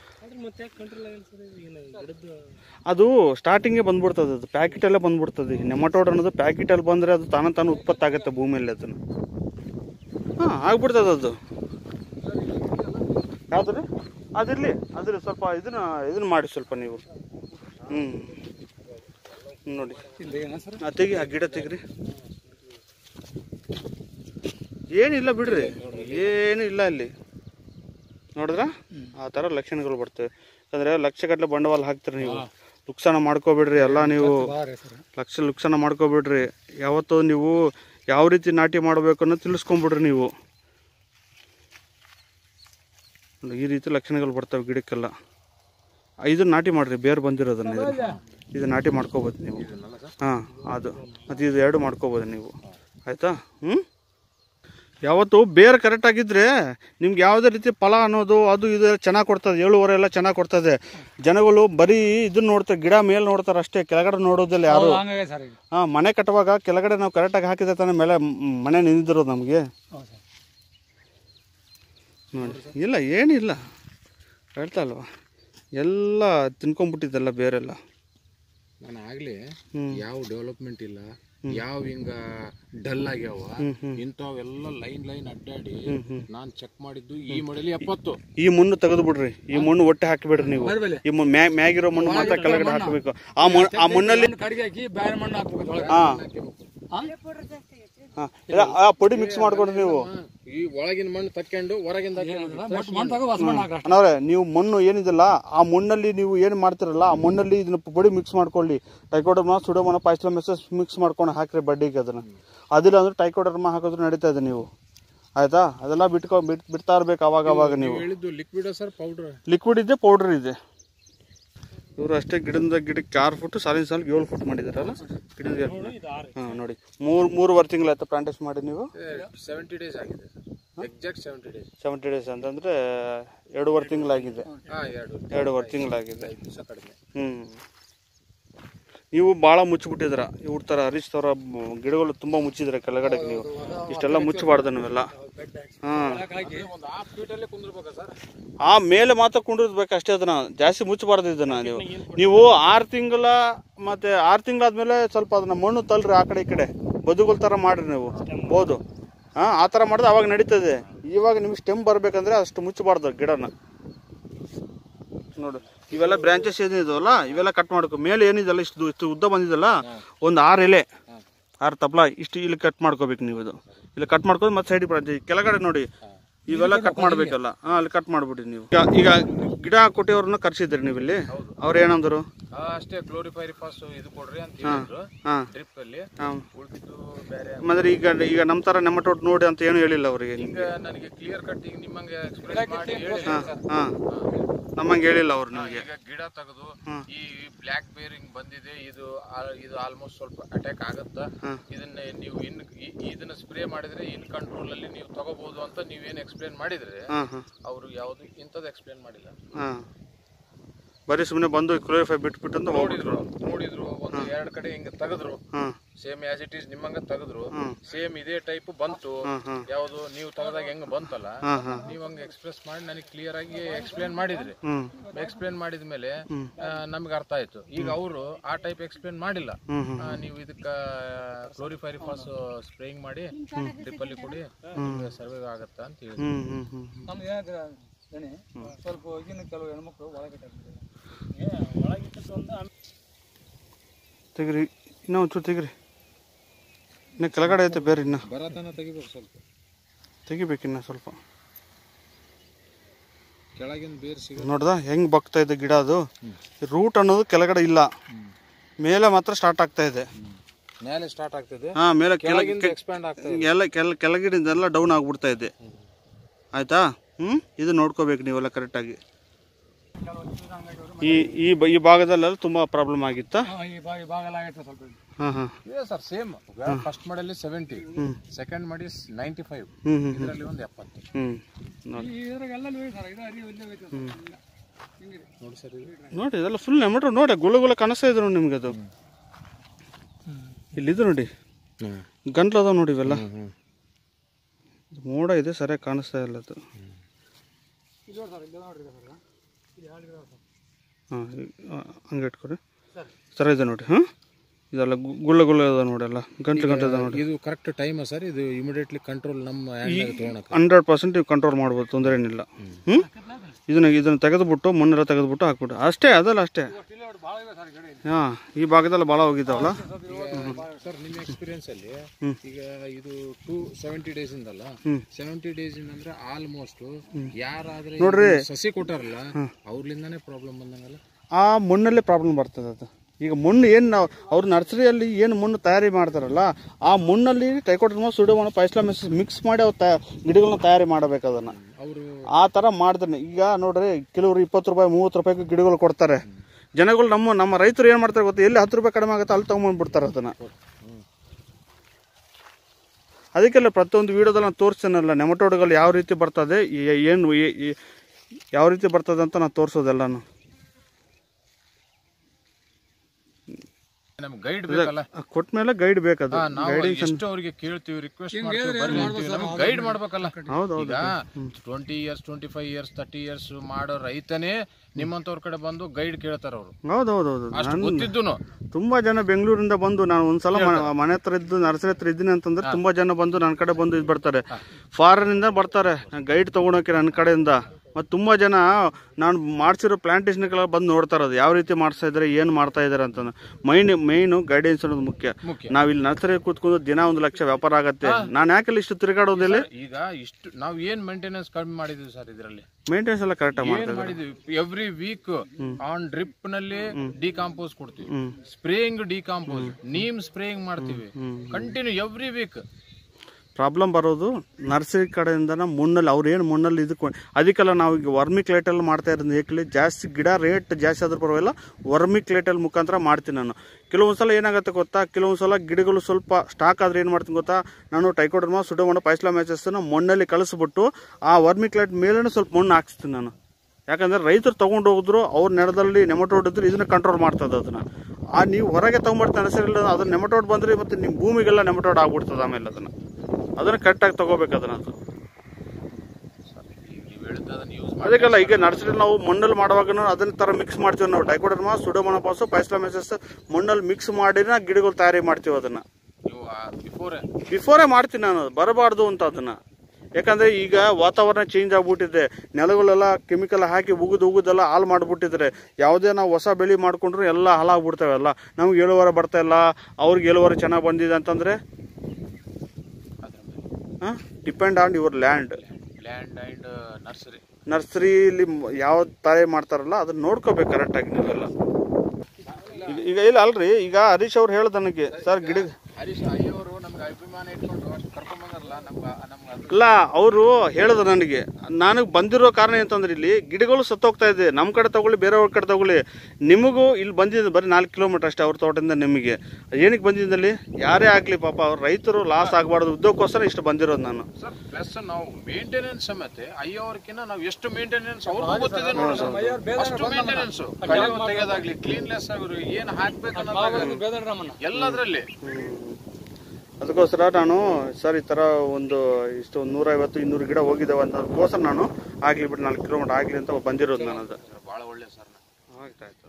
ಅದು ಸ್ಟಾರ್ಟಿಂಗೇ ಬಂದ್ಬಿಡ್ತದೆ ಅದು ಪ್ಯಾಕೆಟಲ್ಲೇ ಬಂದ್ಬಿಡ್ತದೆ ಈ ನೆಮಟೋಡ್ ಅನ್ನೋದು ಪ್ಯಾಕೆಟಲ್ಲಿ ಬಂದರೆ ಅದು ತಾನ ತಾನು ಉತ್ಪತ್ತಿ ಆಗುತ್ತೆ ಭೂಮಿಯಲ್ಲಿ ಅದನ್ನು ಹಾಂ ಆಗ್ಬಿಡ್ತದೆ ಅದು ಯಾವ್ದು ರೀ ಅದಿರಲಿ ಅದ್ರ ಸ್ವಲ್ಪ ಇದನ್ನ ಇದನ್ನ ಮಾಡಿ ಸ್ವಲ್ಪ ನೀವು ಹ್ಞೂ ನೋಡಿ ಇಲ್ಲ ಏನ ಸರ್ ಆ ತೆಗಿ ಆ ಗಿಡ ತೆಗ್ರಿ ಏನಿಲ್ಲ ಬಿಡ್ರಿ ಏನು ಇಲ್ಲ ಅಲ್ಲಿ ನೋಡಿದ್ರ ಆ ಥರ ಲಕ್ಷಣಗಳು ಬರ್ತವೆ ಯಾಕಂದ್ರೆ ಲಕ್ಷಗಟ್ಟಲೆ ಬಂಡವಾಳ ಹಾಕ್ತೀರಿ ನೀವು ಲುಕ್ಸಾನ ಮಾಡ್ಕೋಬೇಡ್ರಿ ಎಲ್ಲ ನೀವು ಬಾರಿ ಸರ್ ಲಕ್ಷ ಲುಕ್ಸಾನ ಮಾಡ್ಕೋಬೇಡ್ರಿ ಯಾವತ್ತೂ ನೀವು ಯಾವ ರೀತಿ ನಾಟಿ ಮಾಡಬೇಕು ಅನ್ನೋ ತಿಳಿಸ್ಕೊಂಬಿಡ್ರಿ ನೀವು ನೋಡಿ, ಈ ರೀತಿ ಲಕ್ಷಣಗಳು ಬರ್ತವೆ ಗಿಡಕ್ಕೆಲ್ಲ ಇದು ನಾಟಿ ಮಾಡ್ರಿ ಬೇರು ಬಂದಿರೋದನ್ನ ಇದು ಇದು ನಾಟಿ ಮಾಡ್ಕೋಬೋದು ನೀವು ಹಾಂ ಅದು ಮತ್ತು ಇದು ಎರಡು ಮಾಡ್ಕೋಬೋದು ನೀವು ಆಯಿತಾ ಹ್ಞೂ ಯಾವತ್ತು ಬೇರೆ ಕರೆಕ್ಟ್ ಆಗಿದ್ರೆ ನಿಮ್ಗೆ ಯಾವುದೇ ರೀತಿ ಫಲ ಅನ್ನೋದು ಅದು ಇದು ಚೆನ್ನಾಗಿ ಕೊಡ್ತದೆ ಏಳುವರೆ ಎಲ್ಲ ಚೆನ್ನಾಗಿ ಕೊಡ್ತದೆ ಜನಗಳು ಬರೀ ಇದನ್ನ ನೋಡ್ತಾರೆ ಗಿಡ ಮೇಲೆ ನೋಡ್ತಾರೆ ಅಷ್ಟೇ ಕೆಳಗಡೆ ನೋಡೋದಿಲ್ಲ ಯಾರು ಹಂಗಾಗಿ ಸರ್ ಈಗ ಹಾಂ ಮನೆ ಕಟ್ಟುವಾಗ ಕೆಳಗಡೆ ನಾವು ಕರೆಕ್ಟಾಗಿ ಹಾಕಿದ್ರೆ ತಾನೇ ಮೇಲೆ ಮ್- ಮನೆ ನಿಂತಿರೋದು ನಮಗೆ ಹೌದು ಸರ್ ನೋಡಿ ಇಲ್ಲ ಏನಿಲ್ಲ ಹೇಳ್ತಾ ಅಲ್ವಾ ಎಲ್ಲ ತಿನ್ಕೊಂಬಿಟ್ಟಿದ್ದೆಲ್ಲ ಬೇರೆಲ್ಲ ನಾನು ಆಗ್ಲೇ ಹ್ಮ್. ಯಾವ ಡೆವಲಪ್ಮೆಂಟ್ ಇಲ್ಲ ಯಾವ ಹಿಂಗ ಡಲ್ ಆಗ್ಯಾವ ಇಂಥವೆಲ್ಲ ಲೈನ್ ಲೈನ್ ಅಡ್ಡಾಡಿ ನಾನ್ ಚೆಕ್ ಮಾಡಿದ್ದು ಈ ಮಡಲಿ ಎಪ್ಪತ್ತು ಈ ಮಣ್ಣು ತೆಗೆದು ಬಿಡ್ರಿ ಈ ಮಣ್ಣು ಒಟ್ಟೆ ಹಾಕಿಬಿಡ್ರಿ ನೀವು ಬರ್ಬೇಲೆ. ಈ ಮಣ್ಣು ಮ್ಯಾ- ಮ್ಯಾಗಿರೋ ಮಣ್ಣು ಮಾತ್ರ ಕೆಳಗಡೆ ಹಾಕಬೇಕು ಆ ಮಣ್ಣು ಆ ಮಣ್ಣಲ್ಲಿ ಮಣ್ಣು ಕಡೆಗೆ ಹಾಕಿ ಬೇರೆ ಮಣ್ಣು ಹಾಕ್ಬೇಕು ಒಳಗೆ ಹಾ ಹಾ? ಹಾ ಇಲ್ಲ, ಆ ಪುಡಿ ಮಿಕ್ಸ್ ಮಾಡ್ಕೊಡ್ರಿ ನೀವು ಈ ಒಳಗಿನ ಮಣ್ಣು ತಕ್ಕೊಂಡು ಹೊರಗಿಂದ ಹಾಕ್ಕೊಂಡು ಒಟ್ಟು ಮಣ್ಣು ತಗೋ ಹೊಸ ಮಣ್ಣು ಹಾಕ್ರಿ ಅಷ್ಟೇ. ಅಣ್ಣವ್ರೆ ನೀವು ಮಣ್ಣು ಏನಿದೆಲ್ಲ ಆ ಮಣ್ಣಲ್ಲಿ ನೀವು ಏನು ಮಾಡ್ತಿರಲ್ಲ ಆ ಮಣ್ಣಲ್ಲಿ ಇದನ್ನ ಪುಡಿ ಮಿಕ್ಸ್ ಮಾಡ್ಕೊಳ್ಳಿ ಟೈಕೋಡರ್ಮ ಸುಡೋಮನ ಪಾಯ್ಸ್ಲಮೆಸಸ್ ಮಿಕ್ಸ್ ಮಾಡ್ಕೊಂಡು ಹಾಕ್ರಿ ಬಡ್ಡಿಗೆ ಅದನ್ನ ಅದಿಲ್ಲ ಅಂದ್ರೆ ಟೈಕೋಡರ್ಮ ಹಾಕಿದ್ರು ನಡೀತಾ ಇದೆ ನೀವು ಆಯ್ತಾ ಅದೆಲ್ಲ ಬಿಟ್ಕೊ ಬಿಟ್ ಬಿಡ್ತಾ ಇರ್ಬೇಕು ಅವಾಗ ಅವಾಗ ನೀವು ಹೇಳಿದ್ದು ಲಿಕ್ವಿಡ್ ಸರ್ ಪೌಡರ್ ಲಿಕ್ವಿಡ್ ಇದೆ ಪೌಡರ್ ಇದೆ ಇವರು ಅಷ್ಟೇ ಗಿಡದಿಂದ ಗಿಡಕ್ಕೆ ಆರು ಫುಟ್ ಸಾಲಿನ ಸಾಲಿಗೆ ಏಳು ಫುಟ್ ಮಾಡಿದಾರಲ್ಲ ಗಿಡದ ಹಾಂ ನೋಡಿ ಮೂರು ಮೂರುವರೆ ತಿಂಗಳಾಯ್ತು ಪ್ಲಾಂಟೇಶನ್ ಮಾಡಿ ನೀವು ಸೆವೆಂಟಿ ಡೇಸ್ ಆಗಿದೆ sir exact seventy days seventy days ಅಂತಂದರೆ ಎರಡೂವರೆ ತಿಂಗಳಾಗಿದೆ ಹಾ ಎರಡು ಎರಡೂವರೆ ತಿಂಗಳಾಗಿದೆ ಐದು ದಿವಸ ಕಡಿಮೆ ಹ್ಞೂ ನೀವು ಭಾಳ ಮುಚ್ಚಿಬಿಟ್ಟಿದ್ರ ಇವ್ರ ಥರ ಹರೀಶ್ ಥರ ಮ್, ಗಿಡಗಳು ತುಂಬ ಮುಚ್ಚಿದ್ರೆ ಕೆಳಗಡೆ ನೀವು ಇಷ್ಟೆಲ್ಲ ಮುಚ್ಚಬಾರ್ದು ನೀವೆಲ್ಲ ಹಾಂ ಒಂದು ಹಾಫ್ ಫೀಟ್ ಅಲ್ಲೇ ಕುಂದಿರ್ಬೇಕಾ ಸರ್ ಆ ಮೇಲೆ ಮಾತ್ರ ಕುಂಡಿರ್ಬೇಕು ಅಷ್ಟೇ ಅದನ್ನ ಜಾಸ್ತಿ ಮುಚ್ಚಬಾರ್ದು ಇದನ್ನ ನೀವು ನೀವು ಆರು ತಿಂಗಳ ಮತ್ತೆ ಆರು ತಿಂಗಳಾದ್ಮೇಲೆ ಸ್ವಲ್ಪ ಅದನ್ನ ಮಣ್ಣು ತಲ್ರಿ ಆ ಕಡೆ ಈ ಕಡೆ ಬದುಗುಲ್ ಥರ ಮಾಡ್ರಿ ನೀವು ಬೋದು ಹಾಂ ಆ ಥರ ಮಾಡಿದ್ರೆ ಅವಾಗ ನಡೀತದೆ ಇವಾಗ ನಿಮ್ಗೆ ಸ್ಟೆಮ್ ಬರಬೇಕಂದ್ರೆ ಅಷ್ಟು ಮುಚ್ಚಬಾರ್ದು ಗಿಡನ ನೋಡು ಇವೆಲ್ಲ ಬ್ರಾಂಚಸ್ ಏನಿದಾವಲ್ಲ ಇವೆಲ್ಲ ಕಟ್ ಮಾಡ್ಕೊ ಮೇಲೆ ಏನಿದೆಲ್ಲ ಇಷ್ಟು ಇಷ್ಟು ಉದ್ದ ಬಂದಿದಲ್ಲ ಒಂದು ಆರು ಎಲೆ ಆರು ತಪ್ಲ ಇಷ್ಟು ಇಲ್ಲಿ ಕಟ್ ಮಾಡ್ಕೋಬೇಕು ನೀವು ಇದು ಇಲ್ಲಿ ಕಟ್ ಮಾಡ್ಕೊಂಡು ಮತ್ತೆ ಸೈಡ್ ಬ್ರಾಂಚ್ ಕೆಳಗಡೆ ನೋಡಿ ಇವೆಲ್ಲ ಕಟ್ ಮಾಡ್ಬೇಕಲ್ಲ ಹಾಂ ಅಲ್ಲಿ ಕಟ್ ಮಾಡ್ಬಿಡಿ ನೀವು ಈಗ ಈಗ ಗಿಡ ಕೊಟ್ಟಿವ್ರನ್ನ ಕರ್ಸಿದ್ರಿ ನೀವು ಇಲ್ಲಿ ಅವ್ರು ಏನಂದ್ರು ಆ, ಅಷ್ಟೇ ಕ್ಲೋರಿಫೈರಿಫಾಸ್ ಇದು ಕೊಡ್ರಿ ಅಂತ ಹೇಳಿದ್ರು ಹಾಂ ಡ್ರಿಪ್ ಅಲ್ಲಿ ಹಾಂ ಉಳಿದಿದ್ದು ಬೇರೆ ಮತ್ತೆ ಈಗ ಈಗ ನಮ್ಮ ಥರ ನೆಮಟೋಟ್ ನೋಡಿ ಅಂತ ಏನು ಹೇಳಿಲ್ಲ ಅವರಿಗೆ ಈಗ ನನಗೆ ಕ್ಲಿಯರ್ ಕಟ್ ಈಗ ನಿಮ್ಮಂಗೆ ಎಕ್ಸ್ಪ್ರೆಸ್ ಮಾಡಿ ಹೇಳಿ ಹಾಂ ನಮ್ಮಂಗೆ ಹೇಳಿಲ್ಲ ಅವ್ರು ನಿಮಗೆ ಈಗ ಗಿಡ ತೆಗೆದು ಈ ಬ್ಲ್ಯಾಕ್ ಬೇರಿಂಗ್ ಬಂದಿದೆ ಇದು ಆ- ಇದು ಆಲ್ಮೋಸ್ಟ್ ಸ್ವಲ್ಪ ಅಟ್ಯಾಕ್ ಆಗುತ್ತಾ ಇದನ್ನ ನೀವು ಇನ್ ಈ- ಇದನ್ನ ಸ್ಪ್ರೇ ಮಾಡಿದ್ರೆ ಇನ್ ಕಂಟ್ರೋಲ್ ಅಲ್ಲಿ ನೀವು ತಗೋಬಹುದು ಅಂತ ನೀವೇನು ಎಕ್ಸ್ಪ್ಲೇನ್ ಮಾಡಿದ್ರೆ ಹಾಂ ಹಾಂ ಅವರು ಯಾವುದು ಇಂಥದ್ದು ಎಕ್ಸ್ಪ್ಲೇನ್ ಮಾಡಿಲ್ಲ ಹಾಂ ಬರೀ ಸುಮ್ಮನೆ ಬಂದು ಕ್ಲೋರಿಫೈ ಬಿಟ್ಬಿಟ್ಟು ಅಂತ ಹೋಗ್ಬಿಟ್ರು ನೋಡಿದ್ರು ನೋಡಿದ್ರು ಒಂದು ಎರಡು ಕಡೆ ಹಿಂಗ ತೆಗೆದ್ರು ಹಾಂ ಸೇಮ್ ಆಸ್ ಇಟ್ ಈಸ್ ನಿಮ್ಮಂಗ ತೆಗೆದ್ರು ಸೇಮ್ ಇದೇ ಟೈಪ್ ಬಂತು ಯಾವುದು ನೀವು ತೆಗೆದಾಗ ಹೆಂಗ್ ಬಂತಲ್ಲ ನೀವು ಹಂಗ ಎಕ್ಸ್ಪ್ರೆಸ್ ಮಾಡಿ ನನಗೆ ಕ್ಲಿಯರ್ ಆಗಿ ಎಕ್ಸ್ಪ್ಲೇನ್ ಮಾಡಿದ್ರಿ ಹ್ಞೂ ಎಕ್ಸ್ಪ್ಲೇನ್ ಮಾಡಿದ ಮೇಲೆ ನಮ್ಗೆ ಅರ್ಥ ಆಯ್ತು ಈಗ ಅವರು ಆ ಟೈಪ್ ಎಕ್ಸ್ಪ್ಲೇನ್ ಮಾಡಿಲ್ಲ ಆ, ನೀವು ಇದಕ್ಕ ಕ್ಲೋರಿಫೈರಿಫಾಸ್ ಸ್ಪ್ರೇಯಿಂಗ್ ಮಾಡಿ ಡ್ರಿಪ್ ಅಲ್ಲಿ ಕೊಡಿ ಸರ್ವೈವ್ ಆಗತ್ತಾ ಅಂತ ಹೇಳಿ ಹ್ಞೂ ಹ್ಞೂ ಹ್ಞೂ ನಮ್ದು ಏನಾಗ್ತದೆ ದಣಿ ಸ್ವಲ್ಪ ಈಗಿನ ಕೆಲವು ಹೆಣ್ಮಕ್ಳು ಒಳಗೆ ಇಟ್ಟಾಕ್ಬಿಟ್ಟಿದ್ದಾರೆ. ತೆಗಿರಿ ಇನ್ನೂ ಒಂಚೂರು ತೆಗಿರಿ ಇನ್ನು ಕೆಳಗಡೆ ಐತೆ ಬೇರೆ ಇನ್ನು ಬರತನ ತೆಗಿಬೇಕು ಸ್ವಲ್ಪ ತೆಗಿಬೇಕು ಇನ್ನು ಸ್ವಲ್ಪ ಕೆಳಗಿನ ಬೇರ್ ಸಿಗ ನೋಡ್ದ ಹೆಂಗ್ ಬಗ್ತಾ ಇದೆ ಗಿಡ ಅದು ರೂಟ್ ಅನ್ನೋದು ಕೆಳಗಡೆ ಇಲ್ಲ ಮೇಲೆ ಮಾತ್ರ ಸ್ಟಾರ್ಟ್ ಆಗ್ತಾ ಇದೆ ಮೇಲೆ ಸ್ಟಾರ್ಟ್ ಆಗ್ತದೆ ಹಾ ಮೇಲೆ ಕೆಳಗಿಂದ ಎಕ್ಸ್ಪ್ಯಾಂಡ್ ಆಗ್ತದೆ ಎಲ್ಲ ಕೆಲ ಕೆಳಗಿಡಿಂದೆಲ್ಲ ಡೌನ್ ಆಗ್ಬಿಡ್ತಾ ಇದೆ ಆಯ್ತಾ ಹ್ಮ್ ಇದು ನೋಡ್ಕೋಬೇಕು ನೀವೆಲ್ಲ ಕರೆಕ್ಟಾಗಿ ಈ ಈ ಬ- ಈ ಭಾಗದಲ್ಲೆಲ್ಲ ತುಂಬಾ ಪ್ರಾಬ್ಲಮ್ ಆಗಿತ್ತಾ ಹಾ, ಈ ಭಾಗ ಈ ಭಾಗ ಎಲ್ಲ ಆಗೈತೆ ಸ್ವಲ್ಪ ಇದು. ಹಾ ಹಾ ಇದೆ ಸರ್ ಸೇಮ್ ಫಸ್ಟ್ ಮಾಡಲ್ಲಿ ಸೆವೆಂಟಿ ಸೆಕೆಂಡ್ ಮಾಡಿ ನೈಂಟಿ ಫೈವ್ ಹ್ಮ್ ಹ್ಮ್ ಇದರಲ್ಲಿ ಒಂದು ಎಪ್ಪತ್ತು ಹ್ಮ್ ನೋಡಿ ಈ ಇದ್ರಾಗ ಎಲ್ಲ ಇದೆ ಸರ್ ಇದು ಅರಿವು ಇಲ್ಲೇ ಐತೆ ಸರ್. ಇಲ್ಲ. ಹಿಂಗಿದೆ. ನೋಡಿ ಸರ್ ಇದು ನೋಡಿ ಇದೆಲ್ಲ ಫುಲ್ ನೆಮಟು ನೋಡಿ ಗುಳ ಗುಳ ಕಾಣಿಸ್ತಾ ಇದೆ ನೋಡಿ ನಿಮ್ಗೆ ಅದು ಇಲ್ಲಿದೆ ನೋಡಿ ಗಂಟ್ಲು ಅದಾವ ನೋಡಿ ಇವೆಲ್ಲ ಇದು ಮೋಡ ಇದೆ ಸರಿಯಾಗಿ ಕಾಣಿಸ್ತಾ ಇಲ್ಲ ಅದು ಇದು ನೋಡಿ ಸರ್ ಇಲ್ಲಿ ನೋಡ್ರಿ ಇದು ಸರ್ ಇದು ಎರಡು ಗಿಡ ಸರ್ ಹಾಂ ಹಂಗೆ ಇಟ್ಕೊರಿ ಸರ ಇದೆ ನೋಡಿ ಹಾಂ ಇದೆಲ್ಲ ಗು- ಗುಳ್ಳ ಗುಳ್ಳ ಅದ ನೋಡಿ ಎಲ್ಲ ಗಂಟ್ಲು ಗಂಟೆ ಅದ ನೋಡಿ ಇದು ಕರೆಕ್ಟ್ ಟೈಮ್ ಸರ್ ಇದು ಇಮಿಡಿಯೇಟ್ಲಿ ಕಂಟ್ರೋಲ್ ನಮ್ಮ ಹ್ಯಾಂಡ್ ತೊಗೊಳಕ್ಕೆ ಹಂಡ್ರೆಡ್ ಪರ್ಸೆಂಟ್ ನೀವು ಕಂಟ್ರೋಲ್ ಮಾಡ್ಬೋದು ತೊಂದರೆ ಏನಿಲ್ಲ ಹ್ಞೂ ಇದನ್ನ ಇದನ್ನ ತೆಗೆದುಬಿಟ್ಟು ಮಣ್ಣೆಲ್ಲ ತೆಗೆದುಬಿಟ್ಟು ಹಾಕ್ಬಿಟ್ಟು ಅಷ್ಟೇ ಅದಲ್ಲ ಅಷ್ಟೇ ಇಲ್ಲಿ ನೋಡಿ ಭಾಳ ಇದೆ ಸರ್ ಈ ಕಡೆ ಹಾಂ ಈ ಭಾಗದಲ್ಲಿ ಭಾಳ ಹೋಗಿದ್ದಾವಲ್ಲ ಸರ್ ನಿಮ್ಮ ಎಕ್ಸ್ಪೀರಿಯನ್ಸ್ ಅಲ್ಲಿ ಈಗ ಇದು ಟೂ ಸೆವೆಂಟಿ ಡೇಸ್ ಇಂದಲ್ಲ ಸೆವೆಂಟಿ ಡೇಸ್ ಇಂದ ಅಂದ್ರೆ ಆಲ್ಮೋಸ್ಟ್ ಯಾರಾದ್ರೆ ನೋಡ್ರಿ. ಇದು ಸಸಿ ಕೊಟ್ಟಾರಲ್ಲ ಅವ್ರಲಿಂದಾನೇ ಪ್ರಾಬ್ಲಮ್ ಬಂದಂಗಲ್ಲ ಆ ಮಣ್ಣಲ್ಲೇ ಪ್ರಾಬ್ಲಮ್ ಬರ್ತದೆ ಅದು ಈಗ ಮಣ್ಣು ಏನು ನಾವು ಅವ್ರು ನರ್ಸರಿಯಲ್ಲಿ ಏನು ಮಣ್ಣು ತಯಾರಿ ಮಾಡ್ತಾರಲ್ಲ ಆ ಮಣ್ಣಲ್ಲಿ ಟೈಕೋಡ್ರಮ ಸುಡೋಮನ ಪೈಸ್ಲಾಮೆಸಿಸ್ ಮಿಕ್ಸ್ ಮಾಡಿ ಅವ್ರು ತಯಾ ಗಿಡಗಳನ್ನ ತಯಾರಿ ಮಾಡಬೇಕು ಅದನ್ನು ಅವರು ಆ ಥರ ಮಾಡಿದ್ರೆ ಈಗ ನೋಡ್ರಿ ಕೆಲವರು ಇಪ್ಪತ್ತು ರೂಪಾಯಿ ಮೂವತ್ತು ರೂಪಾಯಿಗೆ ಗಿಡಗಳು ಕೊಡ್ತಾರೆ ಜನಗಳು ನಮ್ಮ ನಮ್ಮ ರೈತರು ಏನು ಮಾಡ್ತಾರೆ ಗೊತ್ತಾ ಎಲ್ಲಿ ಹತ್ತು ರೂಪಾಯಿ ಕಡಿಮೆ ಆಗುತ್ತೆ ಅಲ್ಲಿ ತೊಗೊಂಬಂದ್ಬಿಡ್ತಾರೆ ಅದನ್ನು ಅದಕ್ಕೆಲ್ಲ ಪ್ರತಿಯೊಂದು ವಿಡಿಯೋದಲ್ಲಿ ನಾನು ತೋರಿಸ್ತೀನಲ್ಲ ನೆಮಟೋಡ್ಗಳು ಯಾವ ರೀತಿ ಬರ್ತದೆ ಏ- ಏನು ಏ- ಏ- ಯಾವ ರೀತಿ ಬರ್ತದೆ ಅಂತ ನಾನು ತೋರಿಸೋದೆಲ್ಲನು ನಮ್ಗೆ ಗೈಡ್ ಬೇಕಲ್ಲ ಕೊಟ್ಟ ಮೇಲೆ ಗೈಡ್ ಬೇಕದು ಹಾ, ನಾವು ಎಷ್ಟು ಅವ್ರಿಗೆ ಕೇಳ್ತೀವಿ ರಿಕ್ವೆಸ್ಟ್ ಮಾಡ್ತೀವಿ ಬರ್ರಿ ಅಂತೀವಿ ನಮ್ಗೆ ಗೈಡ್ ಮಾಡ್ಬೇಕಲ್ಲ ಹೌದು ಈಗ twenty years twenty five years thirty years ಮಾಡೋ ರೈತನೇ ನಿಮ್ಮಂತವ್ರ ಕಡೆ ಬಂದು ಗೈಡ್ ಕೇಳ್ತಾರ ಅವರು ಹೌದು ಹೌದು ಹೌದು ಅಷ್ಟು ಗೊತ್ತಿದ್ದು ತುಂಬಾ ಜನ ಬೆಂಗಳೂರಿಂದ ಬಂದು ನಾನು ಒಂದ್ಸಲ ಮ- ಮನೆ ಹತ್ರ ಇದ್ದು ನರ್ಸರಿ ಹತ್ರ ಇದ್ದೀನಿ ಅಂತಂದ್ರೆ ತುಂಬಾ ಜನ ಬಂದು ನನ್ನ ಕಡೆ ಬಂದು ಇದು ಬರ್ತಾರೆ ಫಾರಿನ್ ಇಂದ ಬರ್ತಾರೆ ಗೈಡ್ ತಗೊಳಕ್ಕೆ ನನ್ನ ಕಡೆಯಿಂದ ಮತ್ತು ತುಂಬಾ ಜನ ನಾನು ಮಾಡಿಸಿರೋ ಪ್ಲಾಂಟೇಶನ್ಗಳ ಬಂದು ನೋಡ್ತಾ ಇರೋದು ಯಾವ ರೀತಿ ಮಾಡ್ತಾ ಇದ್ದಾರೆ ಏನು ಮಾಡ್ತಾ ಇದ್ದಾರೆ ಅಂತ ಮೈನ್ ಮೇಯ್ನು ಗೈಡೆನ್ಸ್ ಅನ್ನೋದು ಮುಖ್ಯ ಮುಖ್ಯ. ನಾವು ಇಲ್ಲಿ ನರ್ಸರಿ ಕೂತ್ಕೊಂಡು ದಿನ ಒಂದು ಲಕ್ಷ ವ್ಯಾಪಾರ ಆಗತ್ತೆ ನಾನು ಯಾಕೆ ಇಷ್ಟು ತಿರುಗಾಡೋದಿಲ್ಲ ಈಗ ಇಷ್ಟು ನಾವು ಏನ್ ಮೇಂಟೆನೆನ್ಸ್ ಕಡಿಮೆ ಮಾಡಿದೀವಿ ಸರ್ ಇದರಲ್ಲಿ ಮೇಂಟೆನೆನ್ಸ್ ಎಲ್ಲ ಕರೆಕ್ಟಾಗಿ ಏನ್ ಮಾಡ್ತಾರೆ ಮಾಡಿದೀವಿ ಎವ್ರಿ ವೀಕ್ ಆನ್ ಡ್ರಿಪ್ ನಲ್ಲಿ ಡಿಕಾಂಪೋಸ್ ಕೊಡ್ತೀವಿ ಸ್ಪ್ರೇಯಿಂಗ್ ಡಿಕಾಂಪೋಸ್ ನೀಮ್ ಸ್ಪ್ರೇಯಿಂಗ್ ಮಾಡ್ತೀವಿ ಕಂಟಿನ್ಯೂ ಎವ್ರಿ ವೀಕ್ ಪ್ರಾಬ್ಲಮ್ ಬರೋದು ನರ್ಸರಿ ಕಡೆಯಿಂದ ಮಣ್ಣಲ್ಲಿ ಅವ್ರು ಏನು ಮಣ್ಣಲ್ಲಿ ಇದಕ್ಕೆ ಅದಕ್ಕೆಲ್ಲ ನಾವು ಈಗ ವರ್ಮಿ ಕ್ಲೇಟಲ್ಲಿ ಮಾಡ್ತಾ ಇರೋದು ಏಕಲಿ ಜಾಸ್ತಿ ಗಿಡ ರೇಟ್ ಜಾಸ್ತಿ ಆದ್ರೂ ಪರವಾಗಿಲ್ಲ ವರ್ಮಿ ಕ್ಲೇಟಲ್ ಮುಖಾಂತರ ಮಾಡ್ತೀನಿ ನಾನು ಕೆಲವೊಂದು ಸಲ ಏನಾಗುತ್ತೆ ಗೊತ್ತಾ ಕೆಲವೊಂದು ಸಲ ಗಿಡಗಳು ಸ್ವಲ್ಪ ಸ್ಟಾಕ್ ಆದ್ರೆ ಏನು ಮಾಡ್ತೀನಿ ಗೊತ್ತಾ ನಾನು ಟೈಕೋಡ್ರಮ ಸುಡೋಮಂಡ ಪೈಸ್ಲಾ ಮ್ಯಾಚಸ್ನ ಮಣ್ಣಲ್ಲಿ ಕಳಿಸ್ಬಿಟ್ಟು ಆ ವರ್ಮಿ ಕ್ಲೇಟ್ ಮೇಲೇ ಸ್ವಲ್ಪ ಮಣ್ಣು ಹಾಕ್ಸ್ತೀನಿ ನಾನು ಯಾಕಂದ್ರೆ ರೈತರು ತಗೊಂಡು ಹೋದ್ರು ಅವ್ರ ನೆಲದಲ್ಲಿ ನೆಮಟೋಡ್ ಇದ್ರೆ ಇದನ್ನ ಕಂಟ್ರೋಲ್ ಮಾಡ್ತದೆ ಅದನ್ನ ಆ ನೀವು ಹೊರಗೆ ತಗೊಂಡ್ಬರ್ತಾರೆ ನರ್ಸರಿ ಅದನ್ನ ನೆಮಟೋಡ್ ಬಂದ್ರೆ ಮತ್ತೆ ನಿಮ್ಮ ಭೂಮಿಗೆಲ್ಲ ನೆಮಟೋಡ್ ಆಗ್ಬಿಡ್ತದೆ ಆಮೇಲೆ ಅದನ್ನ ಅದನ್ನ ಕರೆಕ್ಟಾಗಿ ತಗೋಬೇಕು ಅದನ್ನ ಅದು ಈಗ ನೀವು ಹೇಳಿದ್ದು ಅದನ್ನ ಯೂಸ್ ಮಾಡಿ ಅದಕ್ಕೆಲ್ಲ ಈಗ ನರ್ಸರಿ ನಾವು ಮಣ್ಣಲ್ಲಿ ಮಾಡುವಾಗ ಅದನ್ನ ತರ ಮಿಕ್ಸ್ ಮಾಡ್ತೀವಿ ನಾವು ಡೈಕೋಡರ್ಮಾ ಸುಡೋಮನಪಾಸು ಪೈಸ್ಲಾಮೆಸಸ್ ಮಣ್ಣಲ್ಲಿ ಮಿಕ್ಸ್ ಮಾಡಿನ ಗಿಡಗಳು ತಯಾರಿ ಮಾಡ್ತೀವಿ ಅದನ್ನ ನೀವು ಬಿಫೋರ್ ಬಿಫೋರೇ ಮಾಡ್ತೀನಿ ನಾನು ಬರಬಾರ್ದು ಅಂತ ಅದನ್ನ ಯಾಕಂದ್ರೆ ಈಗ ವಾತಾವರಣ ಚೇಂಜ್ ಆಗ್ಬಿಟ್ಟಿದೆ ನೆಲಗಳೆಲ್ಲ ಕೆಮಿಕಲ್ ಹಾಕಿ ಉಗಿದು ಉಗಿದೆಲ್ಲ ಹಾಳು ಮಾಡಿಬಿಟ್ಟಿದ್ರೆ ಯಾವುದೇ ನಾವು ಹೊಸ ಬೆಳೆ ಮಾಡ್ಕೊಂಡ್ರು ಎಲ್ಲ ಹಾಳಾಗ್ಬಿಡ್ತವೆ ಎಲ್ಲ ನಮ್ಗೆ ಇಳುವರಿ ಬರ್ತಾ ಇಲ್ಲ ಅವ್ರಿಗೆ ಇಳುವರಿ ಚೆನ್ನಾಗಿ ಬಂದಿದೆ ಅಂತಂದ್ರೆ depend on your land land and nursery ನರ್ಸರಿಲಿ ಯಾವ ತಾಯಿ ಮಾಡ್ತಾರಲ್ಲ ಅದನ್ನ ನೋಡ್ಕೋಬೇಕು ಕರೆಕ್ಟಾಗಿ ನೀವೆಲ್ಲ ಈಗ- ಈಗ ಇಲ್ಲ ಅಲ್ರಿ ಈಗ ಹರೀಶ್ ಅವ್ರು ಹೇಳ್ದ ನನಗೆ ಸರ್ ಗಿಡ ಹರೀಶ್ ಅಯ್ಯವರು ನಮ್ಗೆ ಅಭಿಮಾನ ಇಟ್ಕೊಂಡು ಅಷ್ಟು ಕರ್ಕೊಂಡ್ ಬಂದಾರಲ್ಲ ನಮ್ಗೆ ನಮ್ಗೆ ಅದು ಇಲ್ಲ ಅವರು ಹೇಳಿದ್ರು ನನಗೆ ನನಗೆ ಬಂದಿರೋ ಕಾರಣ ಅಂತಂದ್ರೆ ಇಲ್ಲಿ ಗಿಡಗಳು ಸತ್ತೋಗ್ತಾ ಇದೆ ನಮ್ಮ ಕಡೆ ತಗೊಳ್ಳಿ ಬೇರೆಯವ್ರ ಕಡೆ ತಗೊಳ್ಳಿ ನಿಮಗೂ ಇಲ್ಲಿ ಬಂದಿದ್ದು ಬರೀ ನಾಲ್ಕು ಕಿಲೋಮೀಟರ್ ಅಷ್ಟೇ ಅವ್ರ ತೋಟದಿಂದ ನಿಮಗೆ ಏನಕ್ಕೆ ಬಂದಿದ್ದಲ್ಲಿ ಯಾರೇ ಆಗಲಿ ಪಾಪ ಅವ್ರ ರೈತರು ಲಾಸ್ ಆಗಬಾರ್ದು ಉದ್ಯೋಗಕ್ಕೋಸ್ಕರ ಇಷ್ಟು ಬಂದಿರೋದು ನಾನು ಸರ್ ಪ್ಲಸ್ ನಾವು ಮೇಂಟೆನೆನ್ಸ್ ಸಮೇತ ಅಯ್ಯೋರ್ಕಿನ್ನ ನಾವು ಎಷ್ಟು ಮೇಂಟೆನೆನ್ಸ್ ಅವ್ರಿಗೂ ಗೊತ್ತಿದೆ ನೋಡಿ ಸರ್ ಅಷ್ಟು ಮೇಂಟೆನೆನ್ಸ್ ತೆಗೆದಾಗ್ಲಿ ಕ್ಲೀನ್ಲೆಸ್ ಆಗಿರು ಏನ್ ಹಾಕ್ಬೇಕು ಅನ್ನೋದಾಗ್ಲಿ ಬೇದಡ್ರಮ್ಮನ ಎಲ್ಲದ್ರಲ್ಲಿ ಅದಕ್ಕೋಸ್ಕರ ನಾನು ಸರ್ ಈ ಥರ ಒಂದು ಇಷ್ಟು ಒಂದು ನೂರೈವತ್ತು ಇನ್ನೂರು ಗಿಡ ಹೋಗಿದ್ದಾವೆ ಅನ್ನೋದಕ್ಕೋಸ್ಕರ ನಾನು ಆಗಲಿ ಬಿಟ್ಟು ನಾಲ್ಕು ಕಿಲೋಮೀಟರ್ ಆಗಲಿ ಅಂತ ಬಂದಿರೋದು ನಾನು ಅದು ಬಹಳ ಒಳ್ಳೆ ಸರ್ ಆಯ್ತು ಆಯ್ತು